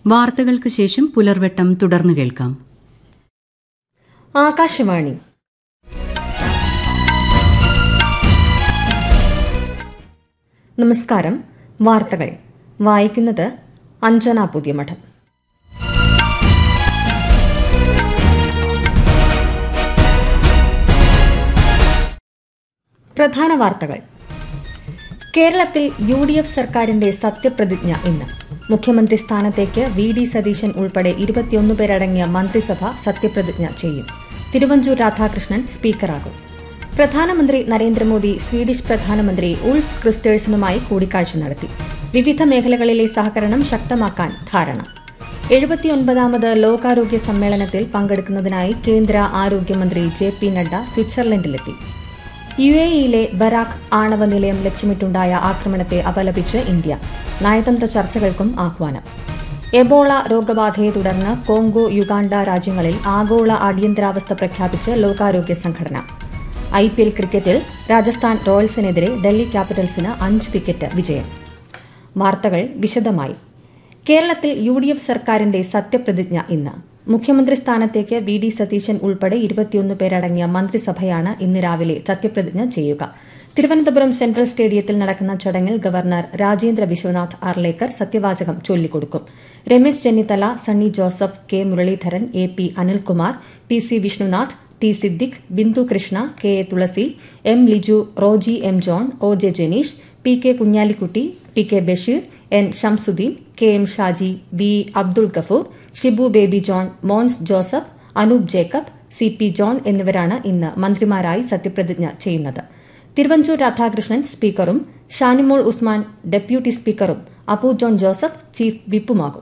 വാർത്തകൾക്ക് ശേഷം പുലർവെട്ടം തുടർന്നു കേൾക്കാം ആകാശവാണി നമസ്കാരം വാർത്തകൾ വായിക്കുന്നത് അഞ്ജന പുതിയമഠം പ്രധാന വാർത്തകൾ കേരളത്തിൽ യു ഡി എഫ് സർക്കാരിന്റെ സത്യപ്രതിജ്ഞ ഇന്ന് മുഖ്യമന്ത്രി സ്ഥാനത്തേക്ക് വി ഡി സതീശൻ ഉൾപ്പെടെ ഇരുപത്തിയൊന്ന് പേരടങ്ങിയ മന്ത്രിസഭ സത്യപ്രതിജ്ഞ ചെയ്യും തിരുവഞ്ചൂർ രാധാകൃഷ്ണൻ സ്പീക്കറാകും പ്രധാനമന്ത്രി നരേന്ദ്രമോദി സ്വീഡിഷ് പ്രധാനമന്ത്രി ഉൾഫ് ക്രിസ്റ്റേഴ്സണുമായി കൂടിക്കാഴ്ച നടത്തി വിവിധ മേഖലകളിലെ സഹകരണം ശക്തമാക്കാൻ ധാരണ എഴുപത്തിയൊൻപതാമത് ലോകാരോഗ്യ സമ്മേളനത്തിൽ പങ്കെടുക്കുന്നതിനായി കേന്ദ്ര ആരോഗ്യമന്ത്രി ജെ പി നഡ്ഡ സ്വിറ്റ്സർലൻഡിലെത്തി യു എ ഇയിലെ ബരാഖ് ആണവ നിലയം ലക്ഷ്യമിട്ടുണ്ടായ ആക്രമണത്തെ അപലപിച്ച് ഇന്ത്യ നയതന്ത്ര ചർച്ചകൾക്കും ആഹ്വാനം എബോള രോഗബാധയെ തുടർന്ന് കോങ്കോ യുഗാണ്ട രാജ്യങ്ങളിൽ ആഗോള അടിയന്തരാവസ്ഥ പ്രഖ്യാപിച്ച് ലോകാരോഗ്യ സംഘടന ഐ പി എൽ ക്രിക്കറ്റിൽ രാജസ്ഥാൻ റോയൽസിനെതിരെ ഡൽഹി ക്യാപിറ്റൽസിന് അഞ്ച് വിക്കറ്റ് വിജയം വാർത്തകൾ വിശദമായി കേരളത്തിൽ യു ഡി എഫ് സർക്കാരിന്റെ സത്യപ്രതിജ്ഞ ഇന്ന് മുഖ്യമന്ത്രി സ്ഥാനത്തേക്ക് വി ഡി സതീശൻ ഉൾപ്പെടെ ഇരുപത്തിയൊന്ന് പേരടങ്ങിയ മന്ത്രിസഭയാണ് ഇന്ന് രാവിലെ സത്യപ്രതിജ്ഞ ചെയ്യുക തിരുവനന്തപുരം സെൻട്രൽ സ്റ്റേഡിയത്തിൽ നടക്കുന്ന ചടങ്ങിൽ ഗവർണർ രാജേന്ദ്ര വിശ്വനാഥ് ആർലേക്കർ സത്യവാചകം ചൊല്ലിക്കൊടുക്കും Ramesh Chennithala Sunny Joseph K Muraleedharan A P Anilkumar P C Vishnunath T Siddique Bindhu Krishna K A Thulasi M Liju Roji M John O J Janeesh P K Kunhalikutty P K Basheer N Shamsuddin K M Shaji V Abdul Gafoor Shibu Baby John Mons Joseph Anoop Jacob C P John എന്നിവരാണ് ഇന്ന് മന്ത്രിമാരായി സത്യപ്രതിജ്ഞ ചെയ്യുന്നത് തിരുവഞ്ചൂർ രാധാകൃഷ്ണൻ സ്പീക്കറും ഷാനിമോൾ ഉസ്മാൻ ഡെപ്യൂട്ടി സ്പീക്കറും അപ്പു ജോൺ ജോസഫ് ചീഫ് വിപ്പുമാകും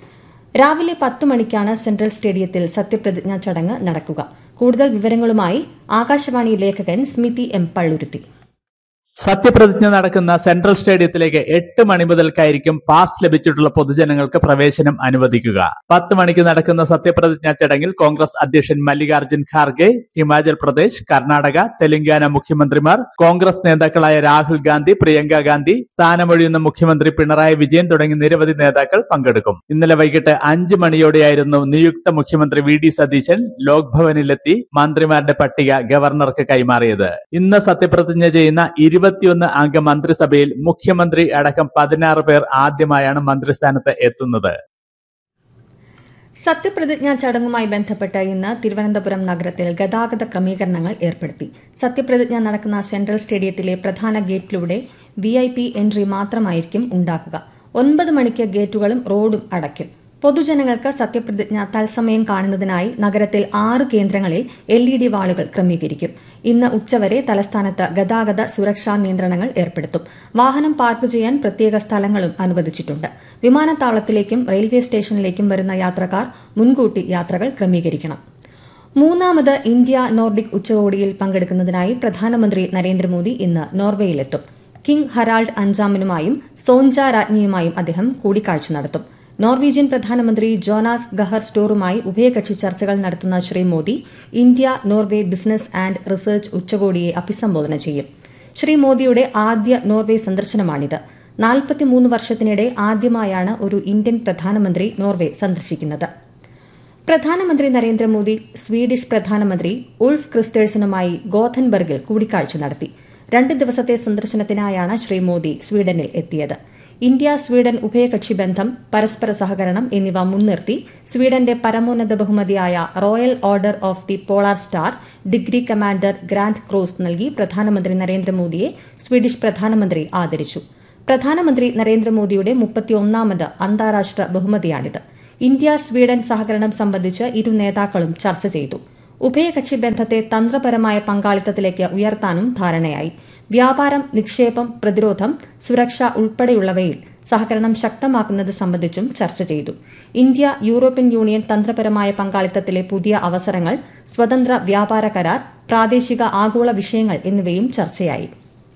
രാവിലെ പത്ത് മണിക്കാണ് സെൻട്രൽ സ്റ്റേഡിയത്തിൽ സത്യപ്രതിജ്ഞാ ചടങ്ങ് നടക്കുക കൂടുതൽ വിവരങ്ങളുമായി ആകാശവാണി ലേഖകൻ സ്മിതി എം പള്ളുരുത്തി സത്യപ്രതിജ്ഞ നടക്കുന്ന സെൻട്രൽ സ്റ്റേഡിയത്തിലേക്ക് എട്ട് മണി മുതൽക്കായിരിക്കും പാസ് ലഭിച്ചിട്ടുള്ള പൊതുജനങ്ങൾക്ക് പ്രവേശനം അനുവദിക്കുക പത്ത് മണിക്ക് നടക്കുന്ന സത്യപ്രതിജ്ഞാ ചടങ്ങിൽ കോൺഗ്രസ് അധ്യക്ഷൻ മല്ലികാർജ്ജുൻ ഖാർഗെ ഹിമാചൽ പ്രദേശ് കർണാടക തെലങ്കാന മുഖ്യമന്ത്രിമാർ കോൺഗ്രസ് നേതാക്കളായ രാഹുൽ ഗാന്ധി പ്രിയങ്ക ഗാന്ധി സ്ഥാനമൊഴിയുന്ന മുഖ്യമന്ത്രി പിണറായി വിജയൻ തുടങ്ങി നിരവധി നേതാക്കൾ പങ്കെടുക്കും ഇന്നലെ വൈകിട്ട് അഞ്ച് മണിയോടെയായിരുന്നു നിയുക്ത മുഖ്യമന്ത്രി വി ഡി സതീശൻ ലോക് ഭവനിലെത്തി മന്ത്രിമാരുടെ പട്ടിക ഗവർണർക്ക് കൈമാറിയത് ഇന്ന് സത്യപ്രതിജ്ഞ ചെയ്യുന്ന ഇരുപത്തിയൊന്ന് അംഗ മന്ത്രിസഭയിൽ മുഖ്യമന്ത്രി അടക്കം പതിനാറ് പേർ ആദ്യമായാണ് മന്ത്രിസ്ഥാനത്ത് എത്തുന്നത് സത്യപ്രതിജ്ഞാ ചടങ്ങുമായി ബന്ധപ്പെട്ട് ഇന്ന് തിരുവനന്തപുരം നഗരത്തിൽ ഗതാഗത ക്രമീകരണങ്ങൾ ഏർപ്പെടുത്തി സത്യപ്രതിജ്ഞ നടക്കുന്ന സെൻട്രൽ സ്റ്റേഡിയത്തിലെ പ്രധാന ഗേറ്റിലൂടെ വി ഐ പി എൻട്രി മാത്രമായിരിക്കും ഉണ്ടാക്കുക ഒൻപത് മണിക്ക് ഗേറ്റുകളും റോഡും അടയ്ക്കും പൊതുജനങ്ങൾക്ക് സത്യപ്രതിജ്ഞ തത്സമയം കാണുന്നതിനായി നഗരത്തിൽ ആറ് കേന്ദ്രങ്ങളിൽ എൽ ഇ ഡി വാളുകൾ ക്രമീകരിക്കും ഇന്ന് ഉച്ചവരെ തലസ്ഥാനത്ത് ഗതാഗത സുരക്ഷാ നിയന്ത്രണങ്ങൾ ഏർപ്പെടുത്തും വാഹനം പാർക്ക് ചെയ്യാൻ പ്രത്യേക സ്ഥലങ്ങളും അനുവദിച്ചിട്ടുണ്ട് വിമാനത്താവളത്തിലേക്കും റെയിൽവേ സ്റ്റേഷനിലേക്കും വരുന്ന യാത്രക്കാർ മുൻകൂട്ടി യാത്രകൾ ക്രമീകരിക്കണം മൂന്നാമത് ഇന്ത്യ നോർഡിക് ഉച്ചകോടിയിൽ പങ്കെടുക്കുന്നതിനായി പ്രധാനമന്ത്രി നരേന്ദ്രമോദി ഇന്ന് നോർവേയിലെത്തും കിങ് ഹറാൾഡ് അഞ്ചാമനുമായും സോഞ്ച രാജ്ഞിയുമായും അദ്ദേഹം കൂടിക്കാഴ്ച നടത്തും നോർവീജിയൻ പ്രധാനമന്ത്രി ജോനാസ് ഗഹർ സ്റ്റോറുമായി ഉഭയകക്ഷി ചർച്ചകൾ നടത്തുന്ന Shri Modi India Norway business and research ഉച്ചകോടിയെ അഭിസംബോധന ചെയ്യും ശ്രീ മോദിയുടെ ആദ്യ നോർവേ സന്ദർശനമാണിത് നാൽപ്പത്തിമൂന്ന് വർഷത്തിനിടെ ആദ്യമായാണ് ഒരു ഇന്ത്യൻ പ്രധാനമന്ത്രി നോർവേ സന്ദർശിക്കുന്നത് പ്രധാനമന്ത്രി നരേന്ദ്രമോദി സ്വീഡിഷ് പ്രധാനമന്ത്രി ഉൾഫ് ക്രിസ്റ്റേഴ്സണുമായി ഗോഥൻബർഗിൽ കൂടിക്കാഴ്ച നടത്തി രണ്ട് ദിവസത്തെ സന്ദർശനത്തിനായാണ് ശ്രീ മോദി സ്വീഡനിൽ എത്തിയത് ഇന്ത്യ സ്വീഡൻ ഉഭയകക്ഷി ബന്ധം പരസ്പര സഹകരണം എന്നിവ മുൻനിർത്തി സ്വീഡന്റെ പരമോന്നത ബഹുമതിയായ Royal Order of the Polar Star Degree Commander Grand Cross നൽകി പ്രധാനമന്ത്രി നരേന്ദ്രമോദിയെ സ്വീഡിഷ് പ്രധാനമന്ത്രി ആദരിച്ചു പ്രധാനമന്ത്രി നരേന്ദ്രമോദിയുടെ മുപ്പത്തിയൊന്നാമത് അന്താരാഷ്ട്ര ബഹുമതിയാണിത് ഇന്ത്യ സ്വീഡൻ സഹകരണം സംബന്ധിച്ച് ഇരു നേതാക്കളും ചർച്ച ചെയ്തു ഉഭയകക്ഷി ബന്ധത്തെ തന്ത്രപരമായ പങ്കാളിത്തത്തിലേക്ക് ഉയർത്താനും ധാരണയായി വ്യാപാരം നിക്ഷേപം പ്രതിരോധം സുരക്ഷ ഉൾപ്പെടെയുള്ളവയിൽ സഹകരണം ശക്തമാക്കുന്നത് സംബന്ധിച്ചും ചർച്ച ചെയ്തു ഇന്ത്യ യൂറോപ്യൻ യൂണിയൻ തന്ത്രപരമായ പങ്കാളിത്തത്തിലെ പുതിയ അവസരങ്ങൾ സ്വതന്ത്ര വ്യാപാര കരാർ പ്രാദേശിക ആഗോള വിഷയങ്ങൾ എന്നിവയും ചർച്ചയായി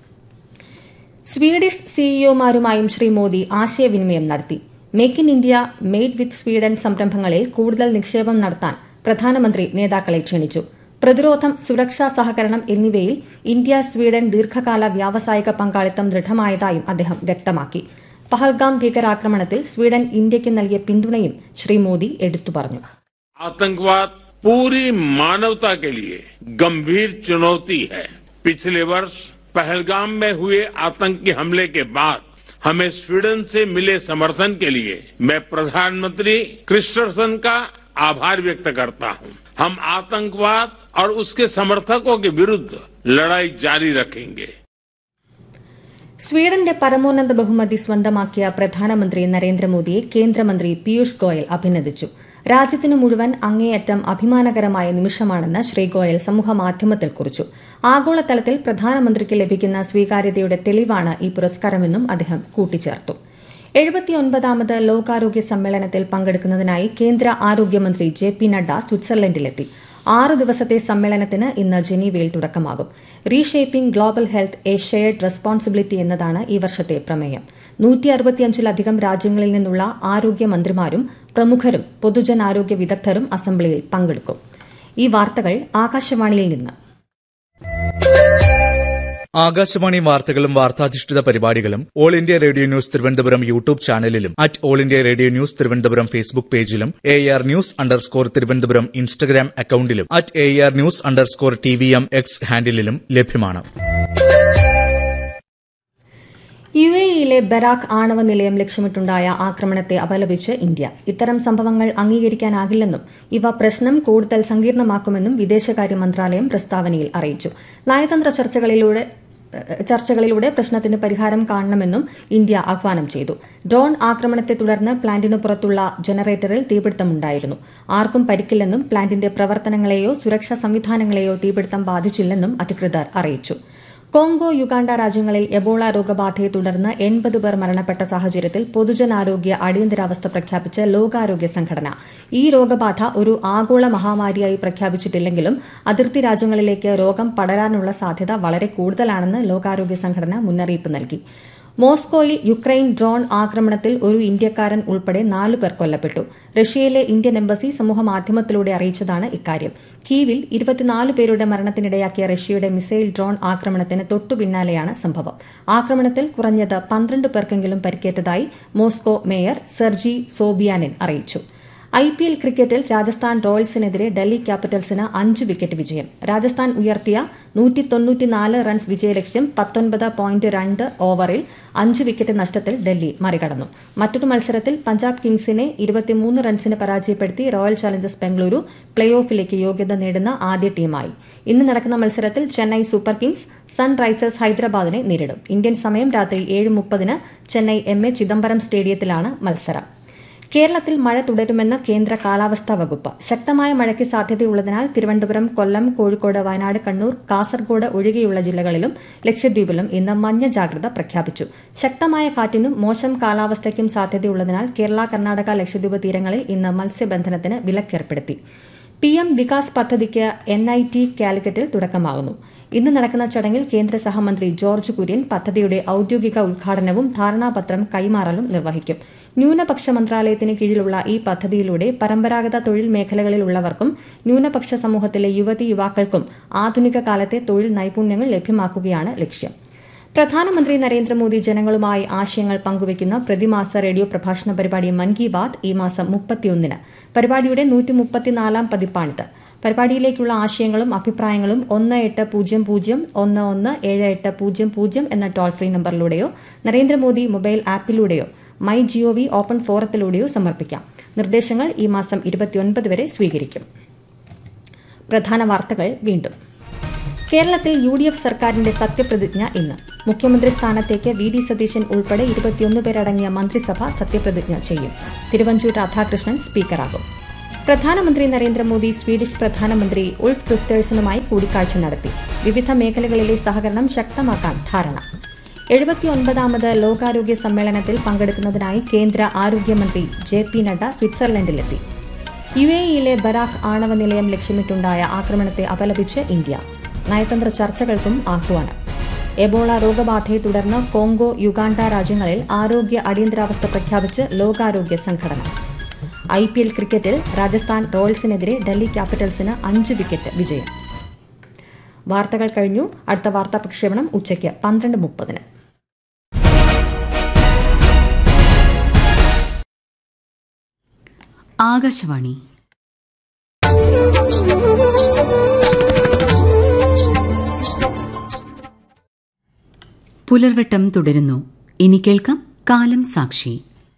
സ്വീഡിഷ് സിഇഒമാരുമായും ശ്രീ മോദി ആശയവിനിമയം നടത്തി make in India made with Sweden സംരംഭങ്ങളിൽ കൂടുതൽ നിക്ഷേപം നടത്താൻ പ്രധാനമന്ത്രി നേതാക്കളെ ക്ഷണിച്ചു പ്രതിരോധം സുരക്ഷാ സഹകരണം എന്നിവയിൽ ഇന്ത്യ സ്വീഡൻ ദീർഘകാല വ്യാവസായിക പങ്കാളിത്തം ദൃഢമായതായും അദ്ദേഹം വ്യക്തമാക്കി പഹൽഗാം ഭീകരാക്രമണത്തിൽ സ്വീഡൻ ഇന്ത്യയ്ക്ക് നൽകിയ പിന്തുണയും ശ്രീ മോദി എടുത്തു പറഞ്ഞു आतंकवाद पूरी मानवता के लिए गंभीर चुनौती है पिछले वर्ष पहलगाम में हुए आतंकी हमले के बाद हमें स्वीडन से मिले समर्थन के लिए मैं प्रधानमंत्री क्रिस्टरसन का आभार व्यक्त करता हूं हम आतंकवाद और उसके समर्थकों के विरुद्ध लड़ाई जारी रखेंगे സ്വീഡന്റെ പരമോന്നത ബഹുമതി സ്വന്തമാക്കിയ പ്രധാനമന്ത്രി നരേന്ദ്രമോദിയെ കേന്ദ്രമന്ത്രി പീയൂഷ് ഗോയൽ അഭിനന്ദിച്ചു രാജ്യത്തിനു മുഴുവൻ അങ്ങേയറ്റം അഭിമാനകരമായ നിമിഷമാണെന്ന് ശ്രീ ഗോയൽ സമൂഹമാധ്യമത്തിൽ കുറിച്ചു ആഗോളതലത്തിൽ പ്രധാനമന്ത്രിക്ക് ലഭിക്കുന്ന സ്വീകാര്യതയുടെ തെളിവാണ് ഈ പുരസ്കാരമെന്നും അദ്ദേഹം കൂട്ടിച്ചേർത്തു എഴുപത്തിയൊൻപതാമത് ലോകാരോഗ്യ സമ്മേളനത്തിൽ പങ്കെടുക്കുന്നതിനായി കേന്ദ്ര ആരോഗ്യമന്ത്രി ജെ പി നഡ്ഡ സ്വിറ്റ്സർലൻഡിലെത്തി ആറ് ദിവസത്തെ സമ്മേളനത്തിന് ഇന്ന് ജനീവയിൽ തുടക്കമാകും reshaping global health a shared responsibility എന്നതാണ് ഈ വർഷത്തെ പ്രമേയം നൂറ്റി അറുപത്തിയഞ്ചിലധികം രാജ്യങ്ങളിൽ നിന്നുള്ള ആരോഗ്യമന്ത്രിമാരും പ്രമുഖരും പൊതുജനാരോഗ്യ വിദഗ്ധരും അസംബ്ലിയിൽ പങ്കെടുക്കും ഈ വാർത്തകൾ ആകാശവാണിയിൽ നിന്ന് ആകാശവാണി വാർത്തകളും വാർത്താധിഷ്ഠിത പരിപാടികളും All India Radio news Thiruvananthapuram YouTube ചാനലിലും at All India Radio news Thiruvananthapuram Facebook പേജിലും A R news underscore Thiruvananthapuram Instagram അക്കൌണ്ടിലും at A R news underscore T V M X ഹാൻഡിലും ലഭ്യമാണ് യു എ ഇയിലെ ബരാഖ് ആണവ നിലയം ലക്ഷ്യമിട്ടുണ്ടായ ആക്രമണത്തെ അപലപിച്ച് ഇന്ത്യ ഇത്തരം സംഭവങ്ങൾ അംഗീകരിക്കാനാകില്ലെന്നും ഇവ പ്രശ്നം കൂടുതൽ സങ്കീർണമാക്കുമെന്നും വിദേശകാര്യ മന്ത്രാലയം പ്രസ്താവനയിൽ അറിയിച്ചു നയതന്ത്ര ചർച്ചകളിലൂടെ ചർച്ചകളിലൂടെ പ്രശ്നത്തിന് പരിഹാരം കാണണമെന്നും ഇന്ത്യ ആഹ്വാനം ചെയ്തു ഡ്രോൺ ആക്രമണത്തെ തുടർന്ന് പ്ലാന്റിനു പുറത്തുള്ള ജനറേറ്ററിൽ തീപിടുത്തമുണ്ടായിരുന്നു ആർക്കും പരിക്കില്ലെന്നും പ്ലാന്റിന്റെ പ്രവർത്തനങ്ങളെയോ സുരക്ഷാ സംവിധാനങ്ങളെയോ തീപിടുത്തം ബാധിച്ചില്ലെന്നും അധികൃതർ അറിയിച്ചു കോങ്കോ യുഗാണ്ട രാജ്യങ്ങളിൽ എബോള രോഗബാധയെ തുടർന്ന് എൺപത് പേർ മരണപ്പെട്ട സാഹചര്യത്തിൽ പൊതുജനാരോഗ്യ അടിയന്തരാവസ്ഥ പ്രഖ്യാപിച്ച ലോകാരോഗ്യ സംഘടന ഈ രോഗബാധ ഒരു ആഗോള മഹാമാരിയായി പ്രഖ്യാപിച്ചിട്ടില്ലെങ്കിലും അതിർത്തി രാജ്യങ്ങളിലേക്ക് രോഗം പടരാനുള്ള സാധ്യത വളരെ കൂടുതലാണെന്ന് ലോകാരോഗ്യ സംഘടന മുന്നറിയിപ്പ് നൽകി മോസ്കോയിൽ യുക്രൈൻ ഡ്രോൺ ആക്രമണത്തിൽ ഒരു ഇന്ത്യക്കാരൻ ഉൾപ്പെടെ നാലു പേർ കൊല്ലപ്പെട്ടു റഷ്യയിലെ ഇന്ത്യൻ എംബസി സമൂഹമാധ്യമത്തിലൂടെ അറിയിച്ചതാണ് ഇക്കാര്യം കീവിൽ ഇരുപത്തിനാല് പേരുടെ മരണത്തിനിടയാക്കിയ റഷ്യയുടെ മിസൈൽ ഡ്രോൺ ആക്രമണത്തിന് തൊട്ടുപിന്നാലെയാണ് സംഭവം ആക്രമണത്തിൽ കുറഞ്ഞത് പന്ത്രണ്ട് പേർക്കെങ്കിലും പരിക്കേറ്റതായി മോസ്കോ മേയർ സെർജി സോബിയാനിൻ അറിയിച്ചു ഐ പി എൽ ക്രിക്കറ്റിൽ രാജസ്ഥാൻ റോയൽസിനെതിരെ ഡൽഹി ക്യാപിറ്റൽസിന് അഞ്ച് വിക്കറ്റ് വിജയം രാജസ്ഥാൻ ഉയർത്തിയ നൂറ്റി തൊണ്ണൂറ്റിനാല് റൺസ് വിജയലക്ഷ്യം പത്തൊൻപത് പോയിന്റ് രണ്ട് ഓവറിൽ അഞ്ച് വിക്കറ്റ് നഷ്ടത്തിൽ ഡൽഹി മറികടന്നു മറ്റൊരു മത്സരത്തിൽ പഞ്ചാബ് കിങ്സിനെ ഇരുപത്തിമൂന്ന് റൺസിന് പരാജയപ്പെടുത്തി റോയൽ ചലഞ്ചേഴ്സ് ബംഗളൂരു പ്ലേ ഓഫിലേക്ക് യോഗ്യത നേടുന്ന ആദ്യ ടീമായി ഇന്ന് നടക്കുന്ന മത്സരത്തിൽ ചെന്നൈ സൂപ്പർ കിങ്സ് സൺറൈസേഴ്സ് ഹൈദരാബാദിനെ നേരിടും ഇന്ത്യൻ സമയം രാത്രി ഏഴ് മുപ്പതിന് ചെന്നൈ എം എ ചിദംബരം സ്റ്റേഡിയത്തിലാണ് മത്സരം കേരളത്തിൽ മഴ തുടരുമെന്ന് കേന്ദ്ര കാലാവസ്ഥാ വകുപ്പ് ശക്തമായ മഴയ്ക്ക് സാധ്യതയുള്ളതിനാൽ തിരുവനന്തപുരം കൊല്ലം കോഴിക്കോട് വയനാട് കണ്ണൂർ കാസർഗോഡ് ഒഴികെയുള്ള ജില്ലകളിലും ലക്ഷദ്വീപിലും ഇന്ന് മഞ്ഞ ജാഗ്രത പ്രഖ്യാപിച്ചു ശക്തമായ കാറ്റിനും മോശം കാലാവസ്ഥയ്ക്കും സാധ്യതയുള്ളതിനാൽ കേരള കർണാടക ലക്ഷദ്വീപ് തീരങ്ങളിൽ ഇന്ന് മത്സ്യബന്ധനത്തിന് വിലക്കേർപ്പെടുത്തി പി എം വികാസ് പദ്ധതിക്ക് എൻ ഐ ടി കാലിക്കറ്റിൽ തുടക്കമാകുന്നു ഇന്ന് നടക്കുന്ന ചടങ്ങിൽ കേന്ദ്ര സഹമന്ത്രി ജോർജ് കുര്യൻ പദ്ധതിയുടെ ഔദ്യോഗിക ഉദ്ഘാടനവും ധാരണാപത്രം കൈമാറലും നിർവഹിക്കും ന്യൂനപക്ഷ മന്ത്രാലയത്തിന് കീഴിലുള്ള ഈ പദ്ധതിയിലൂടെ പരമ്പരാഗത തൊഴിൽ മേഖലകളിലുള്ളവർക്കും ന്യൂനപക്ഷ സമൂഹത്തിലെ യുവതി യുവാക്കൾക്കും ആധുനിക കാലത്തെ തൊഴിൽ നൈപുണ്യങ്ങൾ ലഭ്യമാക്കുകയാണ് ലക്ഷ്യം പ്രധാനമന്ത്രി നരേന്ദ്രമോദി ജനങ്ങളുമായി ആശയങ്ങൾ പങ്കുവയ്ക്കുന്ന പ്രതിമാസ റേഡിയോ പ്രഭാഷണ പരിപാടി മൻ കി ബാത് ഈ മാസം മുപ്പത്തിയൊന്നിന് പരിപാടിയുടെ നൂറ്റി മുപ്പത്തിനാലാം പതിപ്പാണിത് പരിപാടിയിലേക്കുള്ള ആശയങ്ങളും അഭിപ്രായങ്ങളും ഒന്ന് എട്ട് പൂജ്യം പൂജ്യം ഒന്ന് ഒന്ന് ഏഴ് എട്ട് പൂജ്യം പൂജ്യം എന്ന ടോൾ ഫ്രീ നമ്പറിലൂടെയോ നരേന്ദ്രമോദി മൊബൈൽ ആപ്പിലൂടെയോ മൈ ജിഒവി ഓപ്പൺ ഫോറത്തിലൂടെയോ സമർപ്പിക്കാം നിർദ്ദേശങ്ങൾ ഈ മാസം ഇരുപത്തിയൊൻപത് വരെ സ്വീകരിക്കും പ്രധാന വാർത്തകൾ വീണ്ടും കേരളത്തിൽ യു ഡി എഫ് സർക്കാരിന്റെ സത്യപ്രതിജ്ഞ ഇന്ന് മുഖ്യമന്ത്രി സ്ഥാനത്തേക്ക് വി ഡി സതീശൻ ഉൾപ്പെടെ ഇരുപത്തിയൊന്ന് പേരടങ്ങിയ മന്ത്രിസഭ സത്യപ്രതിജ്ഞ ചെയ്യും തിരുവഞ്ചൂർ രാധാകൃഷ്ണൻ സ്പീക്കറാകും പ്രധാനമന്ത്രി നരേന്ദ്രമോദി സ്വീഡിഷ് പ്രധാനമന്ത്രി ഉൾഫ് ക്രിസ്റ്റേഴ്സണുമായി കൂടിക്കാഴ്ച നടത്തി വിവിധ മേഖലകളിലെ സഹകരണം ശക്തമാക്കാൻ ധാരണ എഴുപത്തിയൊൻപതാമത് ലോകാരോഗ്യ സമ്മേളനത്തിൽ പങ്കെടുക്കുന്നതിനായി കേന്ദ്ര ആരോഗ്യമന്ത്രി ജെ പി നഡ്ഡ സ്വിറ്റ്സർലൻഡിലെത്തി യു എ ഇയിലെ ബരാഖ് ആണവ നിലയം ലക്ഷ്യമിട്ടുണ്ടായ ആക്രമണത്തെ അപലപിച്ച് ഇന്ത്യ നയതന്ത്ര ചർച്ചകൾക്കും ആഹ്വാനം എബോള രോഗബാധയെ തുടർന്ന് കോങ്കോ യുഗാണ്ട രാജ്യങ്ങളിൽ ആരോഗ്യ അടിയന്തരാവസ്ഥ പ്രഖ്യാപിച്ച് ലോകാരോഗ്യ സംഘടന ഐ പി എൽ ക്രിക്കറ്റിൽ രാജസ്ഥാൻ റോയൽസിനെതിരെ ഡൽഹി ക്യാപിറ്റൽസിന് അഞ്ച് വിക്കറ്റ് വിജയം വാർത്തകൾ കഴിഞ്ഞു അടുത്ത വാർത്താ പ്രക്ഷേപണം ഉച്ചയ്ക്ക് പന്ത്രണ്ട് മുപ്പതിന് ആകാശവാണി പുലർവെട്ടം തുടരുന്നു ഇനി കേൾക്കാം കാലം സാക്ഷി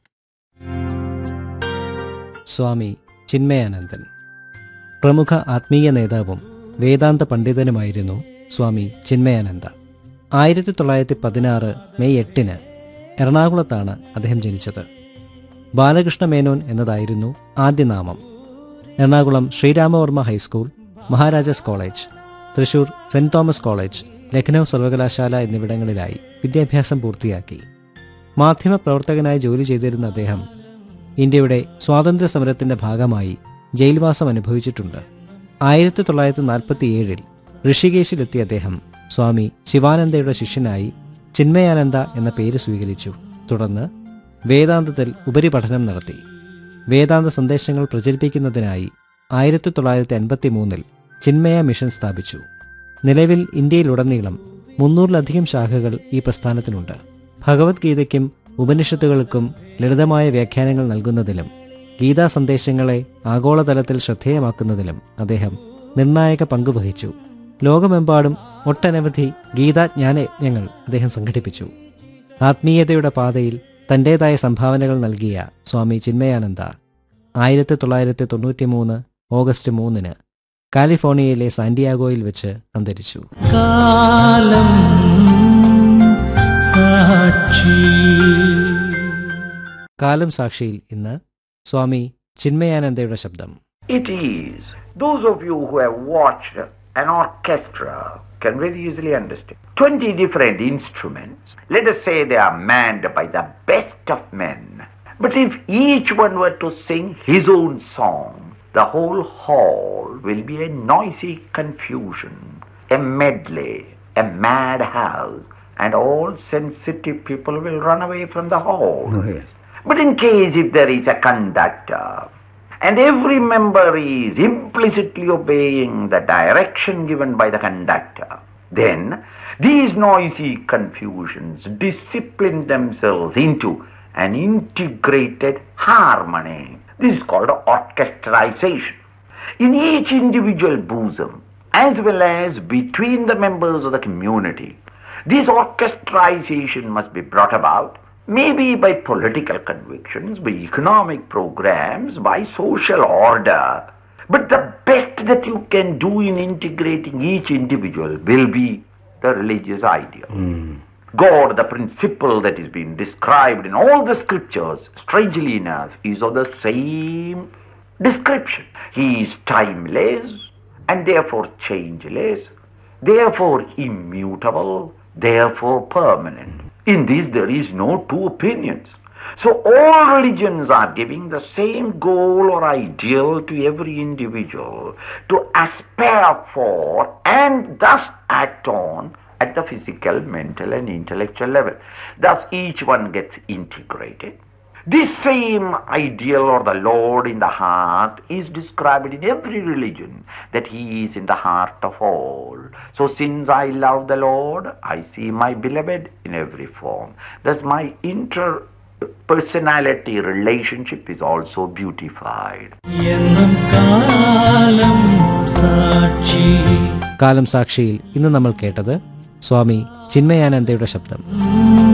സ്വാമി ചിന്മയാനന്ദൻ പ്രമുഖ ആത്മീയ നേതാവും വേദാന്ത പണ്ഡിതനുമായിരുന്നു സ്വാമി ചിന്മയാനന്ദ ആയിരത്തി തൊള്ളായിരത്തി പതിനാറ് മെയ് എട്ടിന് എറണാകുളത്താണ് അദ്ദേഹം ജനിച്ചത് ബാലകൃഷ്ണ മേനോൻ എന്നതായിരുന്നു ആദ്യ നാമം Ernakulam Sree Rama Varma high school Maharajas college Thrissur saint Thomas college Lucknow സർവകലാശാല എന്നിവിടങ്ങളിലായി വിദ്യാഭ്യാസം പൂർത്തിയാക്കി മാധ്യമപ്രവർത്തകനായി ജോലി ചെയ്തിരുന്ന അദ്ദേഹം ഇന്ത്യയുടെ സ്വാതന്ത്ര്യ സമരത്തിന്റെ ഭാഗമായി ജയിൽവാസം അനുഭവിച്ചിട്ടുണ്ട് ആയിരത്തി തൊള്ളായിരത്തി നാൽപ്പത്തിയേഴിൽ ഋഷികേശിലെത്തിയ അദ്ദേഹം സ്വാമി ശിവാനന്ദയുടെ ശിഷ്യനായി ചിന്മയാനന്ദ എന്ന പേര് സ്വീകരിച്ചു തുടർന്ന് വേദാന്തത്തിൽ ഉപരിപഠനം നടത്തി വേദാന്ത സന്ദേശങ്ങൾ പ്രചരിപ്പിക്കുന്നതിനായി ആയിരത്തി തൊള്ളായിരത്തി അൻപത്തി മൂന്നിൽ ചിന്മയ മിഷൻ സ്ഥാപിച്ചു നിലവിൽ ഇന്ത്യയിലുടനീളം മുന്നൂറിലധികം ശാഖകൾ ഈ പ്രസ്ഥാനത്തിനുണ്ട് ഭഗവത്ഗീതയ്ക്കും ഉപനിഷത്തുകൾക്കും ലളിതമായ വ്യാഖ്യാനങ്ങൾ നൽകുന്നതിലും ഗീതാ സന്ദേശങ്ങളെ ആഗോളതലത്തിൽ ശ്രദ്ധേയമാക്കുന്നതിലും അദ്ദേഹം നിർണായക പങ്ക് വഹിച്ചു ലോകമെമ്പാടും ഒട്ടനവധി ഗീതാജ്ഞാനയജ്ഞങ്ങൾ അദ്ദേഹം സംഘടിപ്പിച്ചു ആത്മീയതയുടെ പാതയിൽ തന്റേതായ സംഭാവനകൾ നൽകിയ സ്വാമി ചിന്മയാനന്ദ ആയിരത്തി തൊള്ളായിരത്തി തൊണ്ണൂറ്റി മൂന്ന് ഓഗസ്റ്റ് മൂന്നിന് കാലിഫോർണിയയിലെ സാന്റിയാഗോയിൽ വെച്ച് അന്തരിച്ചു കാലം സാക്ഷി കാലം സാക്ഷിയിൽ ഇന്ന് സ്വാമി ചിന്മയാനന്ദയുടെ ശബ്ദം It is. Those of you who have watched an orchestra can very easily understand. 20 different instruments. Let us say they are manned by the best of men. But if each one were to sing his own song, the whole hall will be a noisy confusion, a medley, a madhouse, and all sensitive people will run away from the hall. But in case if there is a conductor, and every member is implicitly obeying the direction given by the conductor, then these noisy confusions discipline themselves into an integrated harmony. This is called orchestrization. In each individual bosom, as well as between the members of the community, this orchestrization must be brought about maybe by political convictions, by economic programs, by social order. But the best that you can do in integrating each individual will be the religious ideal. God, the principle that is being described in all the scriptures, strangely enough, is of the same description. He is timeless and therefore changeless, therefore immutable, therefore permanent. In this, there is no two opinions. So, all religions are giving the same goal or ideal to every individual to aspire for and thus act on at the physical, mental, and intellectual level. Thus, each one gets integrated. This same ideal or the Lord in the heart is described in every religion that He is in the heart of all. So, since I love the Lord, I see my beloved in every form. Thus, my interpersonality relationship is also beautified. എന്നും കാലം സാക്ഷി കാലം സാക്ഷിയിൽ ഇന്ന് നമ്മൾ കേട്ടത് സ്വാമി ചിന്മയാനന്ദയുടെ ശബ്ദം